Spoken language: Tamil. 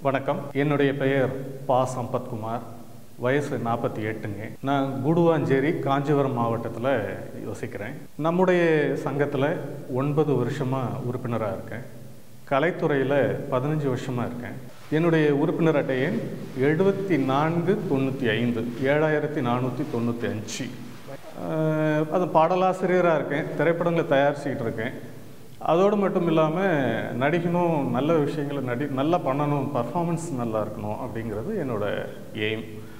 வணக்கம் என்னுடைய பெயர் பா சம்பத்குமார் வயசு நாற்பத்தி எட்டுங்க நான் குடுவாஞ்சேரி காஞ்சிபுரம் மாவட்டத்தில் யோசிக்கிறேன் நம்முடைய சங்கத்தில் ஒன்பது வருஷமாக உறுப்பினராக இருக்கேன் கலைத்துறையில் பதினஞ்சு வருஷமாக இருக்கேன் என்னுடைய உறுப்பினர் அட்டை எண் எழுபத்தி நான்கு தொண்ணூற்றி ஐந்து ஏழாயிரத்தி நானூற்றி தொண்ணூற்றி அஞ்சு அஹ், அது பாடலாசிரியராக இருக்கேன் திரைப்படங்களை தயாரிச்சுக்கிட்டு இருக்கேன் அதோடு மட்டும் இல்லாமல் நடிக்கணும் நல்ல விஷயங்களை நடி நல்லா பண்ணணும் பர்ஃபார்மன்ஸ் நல்லா இருக்கணும் அப்படிங்கிறது என்னோட எய்ம்